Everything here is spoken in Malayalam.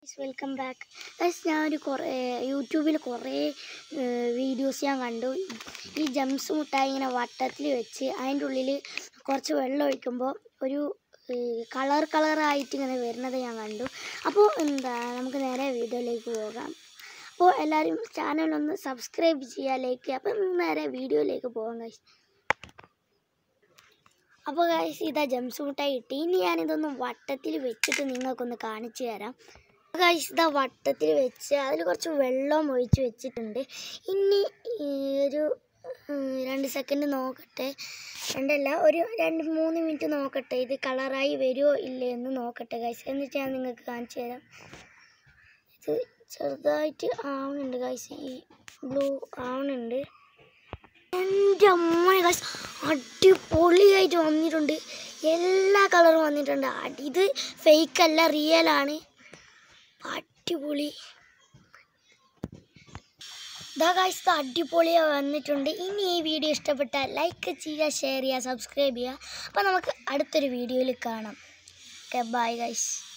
വെൽക്കം ബാക്ക് ഗൈസ് ഞാനൊരു കുറേ യൂട്യൂബിൽ കുറേ വീഡിയോസ് ഞാൻ കണ്ടു ഈ ജംസ് മുട്ടായി ഇങ്ങനെ വട്ടത്തിൽ വെച്ച് അതിൻ്റെ ഉള്ളിൽ കുറച്ച് വെള്ളം ഒഴിക്കുമ്പോൾ ഒരു കളർ കളറായിട്ട് ഇങ്ങനെ വരുന്നത് ഞാൻ കണ്ടു അപ്പോൾ എന്താ നമുക്ക് നേരെ വീഡിയോയിലേക്ക് പോകാം അപ്പോൾ എല്ലാവരും ചാനലൊന്ന് സബ്സ്ക്രൈബ് ചെയ്യുക ലൈക്ക് ചെയ്യുക അപ്പം നേരെ വീഡിയോയിലേക്ക് പോകാം ഗൈസ് അപ്പോൾ ഗൈസ് ഇതാ ജംസ് മുട്ടായി കിട്ടി ഇനി ഞാനിതൊന്ന് വട്ടത്തിൽ വെച്ചിട്ട് നിങ്ങൾക്കൊന്ന് കാണിച്ചു തരാം ഗൈസ് ഇതാ വട്ടത്തിൽ വെച്ച് അതിൽ കുറച്ച് വെള്ളം ഒഴിച്ച് വെച്ചിട്ടുണ്ട് ഇനി ഈ ഒരു ഉം, രണ്ട് സെക്കൻഡ് നോക്കട്ടെ രണ്ടല്ല ഒരു രണ്ട് മൂന്ന് മിനിറ്റ് നോക്കട്ടെ ഇത് കളറായി വരുമോ ഇല്ലേ എന്ന് നോക്കട്ടെ ഗൈസ് എന്നിട്ട് ഞാൻ നിങ്ങൾക്ക് കാണിച്ചു തരാം ഇത് ചെറുതായിട്ട് ആവുന്നുണ്ട് ഗൈസ് ഈ ബ്ലൂ ആവുന്നുണ്ട് എൻ്റെ അമ്മ ഗൈസ് അടിപൊളിയായിട്ട് വന്നിട്ടുണ്ട് എല്ലാ കളറും വന്നിട്ടുണ്ട് അടി ഇത് ഫേക്ക് അല്ല റിയൽ ആണ് അടിപൊളി ഇതാ ഗൈസ് അടിപൊളിയായി വന്നിട്ടുണ്ട് ഇനി ഈ വീഡിയോ ഇഷ്ടപ്പെട്ടാൽ ലൈക്ക് ചെയ്യുക ഷെയർ ചെയ്യുക സബ്സ്ക്രൈബ് ചെയ്യുക അപ്പോൾ നമുക്ക് അടുത്തൊരു വീഡിയോയിൽ കാണാം ഓക്കെ ബൈ ഗൈസ്